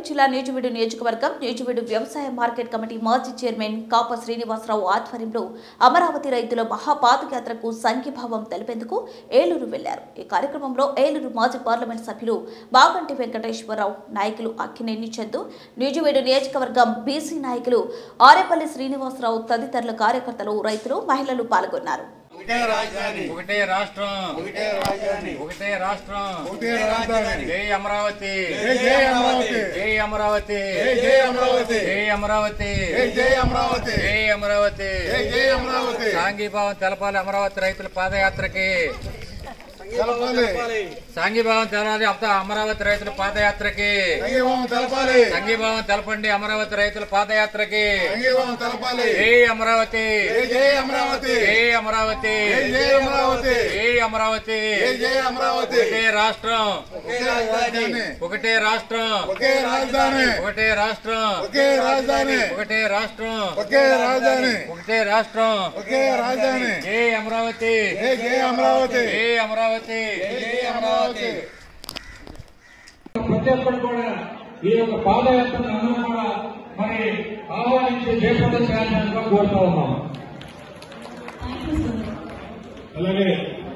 జిల్లా నూజివీడు నియోజకవర్గం నూజివీడు వ్యవసాయ మార్కెట్ కమిటీ మాజీ చైర్మన్ కాప శ్రీనివాసరావు ఆధ్వర్యంలో అమరావతి రైతుల మహాపాదయాత్రకు సంఘీభావం తెలిపేందుకు ఏలూరు వెళ్లారు ఈ కార్యక్రమంలో ఏలూరు మాజీ పార్లమెంట్ సభ్యులు బాగంటి వెంకటేశ్వరరావు నాయకులు అక్కినేని చందు నూజివీడు నియోజకవర్గం బీసీ నాయకులు ఆరేపల్లి శ్రీనివాసరావు తదితరుల కార్యకర్తలు రైతులు మహిళలు పాల్గొన్నారు ఒకటే రాజధాని ఒకటే రాష్ట్రం ఒకటే రాజధాని ఒకటే రాష్ట్రం ఒకటే రాజధాని జై అమరావతి జై జై అమరావతి జై అమరావతి జై జై అమరావతి జై అమరావతి జై జై అమరావతి జై అమరావతి జై జై అమరావతి సాంఘీభావం తెలపాలి అమరావతి రైతుల పాదయాత్రకి తెలపాలి సాంఘీభావం తెలపాలి అంతా అమరావతి రైతుల పాదయాత్రకి సంఘీభావం తెలపాలి సంఘీభావం తెలపండి అమరావతి రైతుల పాదయాత్రకి సంఘీభావం తెలపాలి జై అమరావతి జై జై అమరావతి జై అమరావతి జై జై అమరావతి జై అమరావతి జై జై అమరావతి ఒకటే రాష్ట్రం ఒకే రాజధాని ఒకటే రాష్ట్రం ఒకే రాజధాని ఒకటే రాష్ట్రం ఒకే రాజధాని ఒకటే రాష్ట్రం ఒకే రాజధాని ఒకటే రాష్ట్రం ఒకే రాజధాని జై అమరావతి జై జై అమరావతి జై అమరావతి జై జై అమరావతి ప్రతి ఒక్కరు కూడా ఈ యొక్క పాదయాత్రను అందరూ కూడా మరి ఆహ్వానించి జయప్రదం చేయాల్సిందిగా కోరుతా ఉన్నాం అలాగే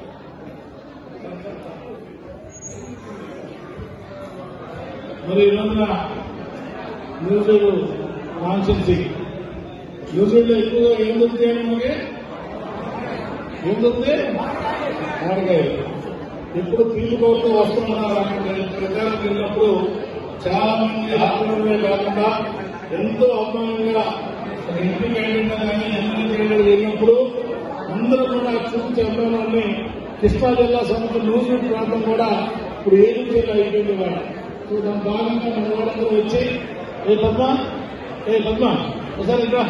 మరి ఈ రోజున న్యూజిలాండ్ కాన్సెన్సీ న్యూజిలాండ్ ఎక్కువగా ఏం దొరుకుతాయని మనకి ఏం దొరుకుతాయి మామిడికాయ ఎప్పుడు ఫీల్డ్ కోరుతూ వస్తున్నారు అక్కడ ప్రచారం వెళ్ళినప్పుడు చాలా మంది ఆత్మీయులే కాకుండా ఎంతో అభిమానంగా ఒక ఇంటి క్యాండిడేట్ కానీ ఎన్ని క్యాండిడేట్ వెళ్ళినప్పుడు అందరూ కూడా చూపించే అభిమానాన్ని కృష్ణా జిల్లా సమితి నూజివీడు ప్రాంతం కూడా ఇప్పుడు ఏడు జిల్లా అయిపోయింది వాళ్ళ సో దాని భాగంగా మన వాళ్ళందరూ వచ్చి ఏ పద్మ ఏ పద్మ ఒకసారి ఇంకా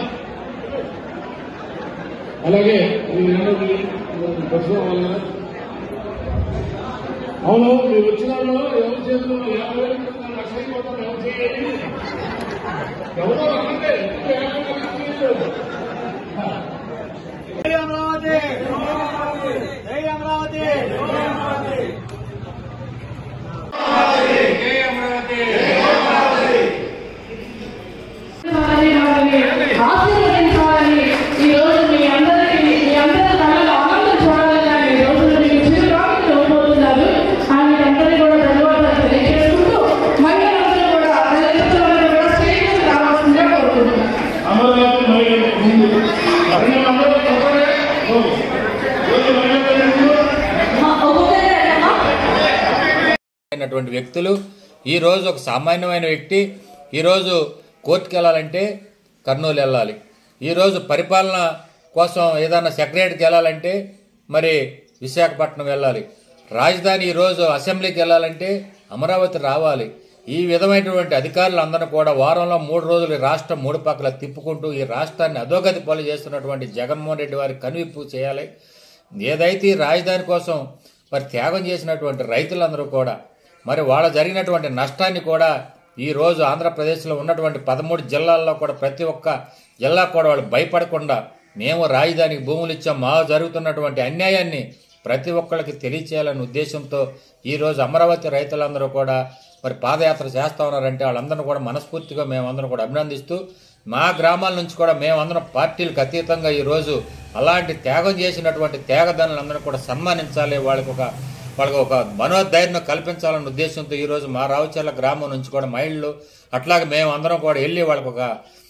అలాగే ఈ రెండోది బస్సు వాళ్ళ అవును మీరు వచ్చిన వాళ్ళు ఎవరు చేతులు యాభై వేలు పెడుతున్నారు, లక్ష అయిపోతారు, ఎవరు చేయాలి ఎవరో అంటే జై అమరావతి జై అమరావతి జై అమరావతి వాళ్ళని వాళ్ళని ఆశీర్వదించాలని ఈ రోజు మీ అందరికీ మీ అందరి కళ్ళలో ఆనందం చూడాలని కానీ ఈ రోజు మీకు చిరుకాకు చూడబోతున్నారు ఆయన అందరికీ కూడా ధన్యవాదాలు తెలియజేసుకుంటూ మహిళలందరూ కూడా రైతులందరూ కూడా స్టేజ్ మీద రావాల్సిందిగా కోరుకుంటున్నాను అమరావతి మహిళలు ముందు మహిళలందరూ ఒకరే ఓ. రోజు మహిళలు అయినటువంటి వ్యక్తులు ఈ రోజు ఒక సామాన్యమైన వ్యక్తి ఈ రోజు కోర్టుకి వెళ్ళాలంటే కర్నూలు వెళ్ళాలి ఈ రోజు పరిపాలన కోసం ఏదైనా సెక్రటరీకి వెళ్ళాలంటే మరి విశాఖపట్నం వెళ్ళాలి రాజధాని ఈ రోజు అసెంబ్లీకి వెళ్ళాలంటే అమరావతి రావాలి ఈ విధమైనటువంటి అధికారులు అందరూ కూడా వారంలో మూడు రోజులు ఈ రాష్ట్రం మూడు పక్కల తిప్పుకుంటూ ఈ రాష్ట్రాన్ని అధోగతి పాలు చేస్తున్నటువంటి జగన్మోహన్ రెడ్డి వారికి కనువిప్పు చేయాలి ఏదైతే ఈ రాజధాని కోసం మరి త్యాగం చేసినటువంటి రైతులందరూ కూడా మరి వాళ్ళ జరిగినటువంటి నష్టాన్ని కూడా ఈ రోజు ఆంధ్రప్రదేశ్లో ఉన్నటువంటి పదమూడు జిల్లాల్లో కూడా ప్రతి ఒక్క జిల్లా కూడా వాళ్ళు భయపడకుండా మేము రాజధానికి భూములు ఇచ్చాం మా జరుగుతున్నటువంటి అన్యాయాన్ని ప్రతి ఒక్కళ్ళకి తెలియచేయాలనే ఉద్దేశంతో ఈ రోజు అమరావతి రైతులందరూ కూడా మరి పాదయాత్ర చేస్తా ఉన్నారంటే వాళ్ళందరూ కూడా మనస్ఫూర్తిగా మేమందరం కూడా అభినందిస్తూ మా గ్రామాల నుంచి కూడా మేమందరం పార్టీలకు అతీతంగా ఈ రోజు అలాంటి త్యాగం చేసినటువంటి త్యాగదానులందరూ కూడా సన్మానించాలి వాళ్ళకి ఒక వాళ్ళకి ఒక మనోధైర్యం కల్పించాలన్న ఉద్దేశంతో ఈ రోజు మా రావుచర్ల గ్రామం నుంచి కూడా మహిళలు అట్లాగే మేమందరం కూడా వెళ్ళి వాళ్ళకి ఒక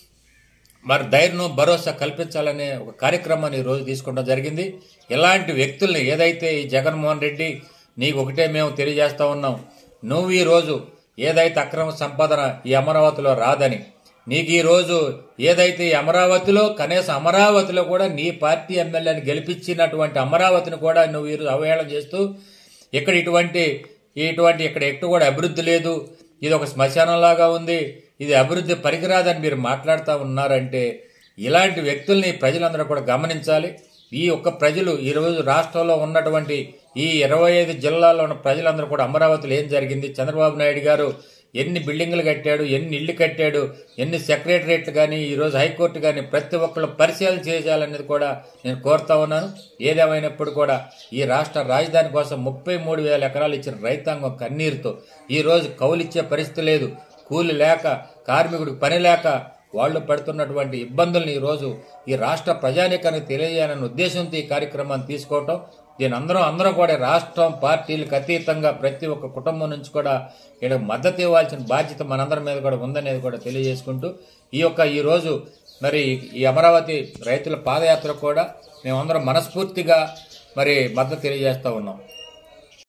మరి ధైర్యం భరోసా కల్పించాలనే ఒక కార్యక్రమాన్ని ఈ రోజు తీసుకోవడం జరిగింది ఇలాంటి వ్యక్తుల్ని ఏదైతే ఈ జగన్మోహన్ రెడ్డి నీకు ఒకటే మేము తెలియజేస్తా ఉన్నాం నువ్వు ఈ రోజు ఏదైతే అక్రమ సంపాదన ఈ అమరావతిలో రాదని నీకు ఈ రోజు ఏదైతే ఈ అమరావతిలో కనీసం అమరావతిలో కూడా నీ పార్టీ ఎమ్మెల్యేని గెలిపించినటువంటి అమరావతిని కూడా నువ్వు ఈరోజు అవహేళన చేస్తూ ఇక్కడ ఇటువంటి ఇటువంటి ఇక్కడ ఎక్కడ కూడా అభివృద్ధి లేదు ఇది ఒక శ్మశానంలాగా ఉంది ఇది అభివృద్ధి పనికిరాదని మీరు మాట్లాడుతూ ఉన్నారంటే ఇలాంటి వ్యక్తుల్ని ప్రజలందరూ కూడా గమనించాలి ఈ ఒక్క ప్రజలు ఈ రోజు రాష్ట్రంలో ఉన్నటువంటి ఈ ఇరవై ఐదు జిల్లాల్లో ఉన్న ప్రజలందరూ కూడా అమరావతిలో ఏం జరిగింది చంద్రబాబు నాయుడు గారు ఎన్ని బిల్డింగ్లు కట్టాడు ఎన్ని ఇళ్లు కట్టాడు ఎన్ని సెక్రటరియట్లు కానీ ఈ రోజు హైకోర్టు కానీ ప్రతి ఒక్కళ్ళు పరిశీలన చేయాలనేది కూడా నేను కోరుతా ఉన్నాను ఏదేమైనప్పుడు కూడా ఈ రాష్ట్ర రాజధాని కోసం ముప్పై మూడు వేల ఎకరాలు ఇచ్చిన రైతాంగం కన్నీరుతో ఈ రోజు కౌలిచ్చే పరిస్థితి లేదు కూలి లేక కార్మికుడికి పని లేక వాళ్ళు పడుతున్నటువంటి ఇబ్బందుల్ని ఈరోజు ఈ రాష్ట్ర ప్రజానీకానికి తెలియజేయాలనే ఉద్దేశంతో ఈ కార్యక్రమాన్ని తీసుకోవటం దీని అందరం అందరం కూడా రాష్ట్రం పార్టీలకు అతీతంగా ప్రతి ఒక్క కుటుంబం నుంచి కూడా ఇక్కడ మద్దతు ఇవ్వాల్సిన బాధ్యత మనందరి మీద కూడా ఉందనేది కూడా తెలియజేసుకుంటూ ఈ యొక్క ఈ రోజు మరి ఈ అమరావతి రైతుల పాదయాత్ర కూడా మేమందరం మనస్ఫూర్తిగా మరి మద్దతు తెలియజేస్తా ఉన్నాం